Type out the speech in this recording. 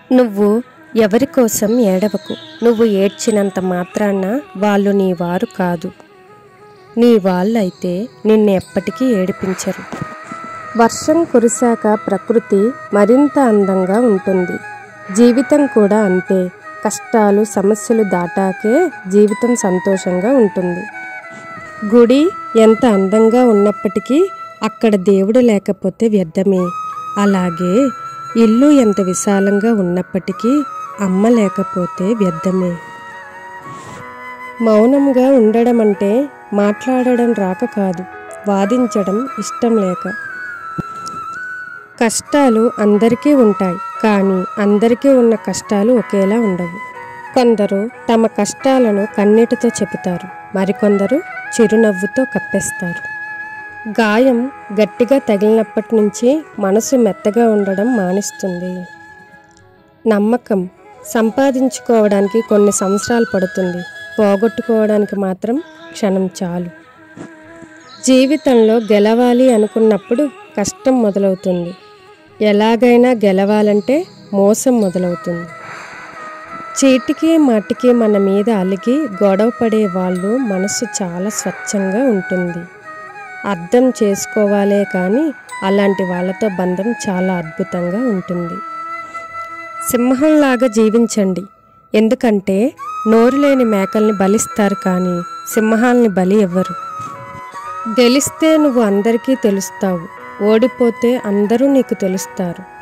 నువ్వు ఎవరి కోసం ఏడవకు నువ్వు ఏడ్చినంత మాత్రాన వాళ్ళు నీ వారు కాదు నీ వాళ్ళైతే నిన్ను ఎప్పటికీ ఏడిపించరు వర్షం కురిశాక ప్రకృతి మరింత అందంగా ఉంటుంది జీవితం కూడా అంతే కష్టాలు సమస్యలు దాటాకే జీవితం సంతోషంగా ఉంటుంది గుడి ఎంత అందంగా ఉన్నప్పటికీ అక్కడ దేవుడు లేకపోతే వ్యర్థమే అలాగే ఇల్లు ఎంత విశాలంగా ఉన్నప్పటికీ అమ్మ లేకపోతే వ్యర్థమే మౌనంగా ఉండడం అంటే మాట్లాడడం రాక కాదు వాదించడం ఇష్టం లేక కష్టాలు అందరికీ ఉంటాయి కానీ అందరికీ ఉన్న కష్టాలు ఒకేలా ఉండవు కొందరు తమ కష్టాలను కన్నీటితో చెబుతారు మరికొందరు చిరునవ్వుతో కప్పేస్తారు గాయం గట్టిగా తగిలినప్పటి నుంచి మనసు మెత్తగా ఉండడం మానేస్తుంది నమ్మకం సంపాదించుకోవడానికి కొన్ని సంవత్సరాలు పడుతుంది పోగొట్టుకోవడానికి మాత్రం క్షణం చాలు జీవితంలో గెలవాలి అనుకున్నప్పుడు కష్టం మొదలవుతుంది ఎలాగైనా గెలవాలంటే మోసం మొదలవుతుంది చీటికి మాటికి మన మీద అలిగి గొడవ పడే వాళ్ళు మనసు చాలా స్వచ్ఛంగా ఉంటుంది అర్థం చేసుకోవాలే కానీ అలాంటి వాళ్ళతో బంధం చాలా అద్భుతంగా ఉంటుంది సింహంలాగా జీవించండి ఎందుకంటే నోరు లేని మేకల్ని బలిస్తారు కానీ సింహాల్ని బలి ఇవ్వరు గెలిస్తే నువ్వు అందరికీ తెలుస్తావు ఓడిపోతే అందరూ నీకు తెలుస్తారు